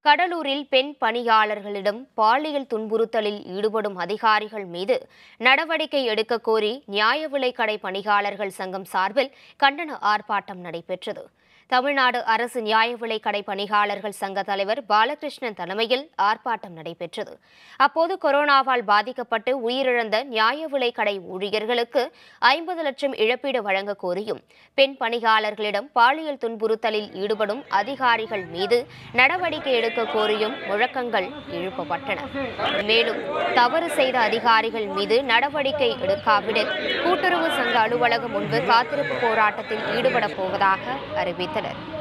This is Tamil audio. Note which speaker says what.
Speaker 1: கடலூரில் பெண் பணியாளர்களிடம் பாலியல் துன்புறுத்தலில் ஈடுபடும் அதிகாரிகள் மீது நடவடிக்கை எடுக்க கோரி நியாய விலைக் கடை பணியாளர்கள் சங்கம் சார்பில் கண்டன ஆர்ப்பாட்டம் நடைபெற்றது தமிழ்நாடு அரசு நியாய விலைக் கடை பணியாளர்கள் சங்க தலைவர் பாலகிருஷ்ணன் தலைமையில் ஆர்ப்பாட்டம் நடைபெற்றது அப்போது கொரோனாவால் பாதிக்கப்பட்டு உயிரிழந்த நியாய விலைக் கடை ஊழியர்களுக்கு ஐம்பது லட்சம் இழப்பீடு வழங்க கோரியும் பெண் பணியாளர்களிடம் பாலியல் துன்புறுத்தலில் ஈடுபடும் அதிகாரிகள் மீது நடவடிக்கை எடுக்க கோரியும் முழக்கங்கள் எழுப்பப்பட்டன மேலும் தவறு செய்த அதிகாரிகள் மீது நடவடிக்கை எடுக்காவிடில் கூட்டுறவு சங்க அலுவலகம் முன்பு காத்திருப்பு போராட்டத்தில் ஈடுபடப் போவதாக அறிவித்தனர்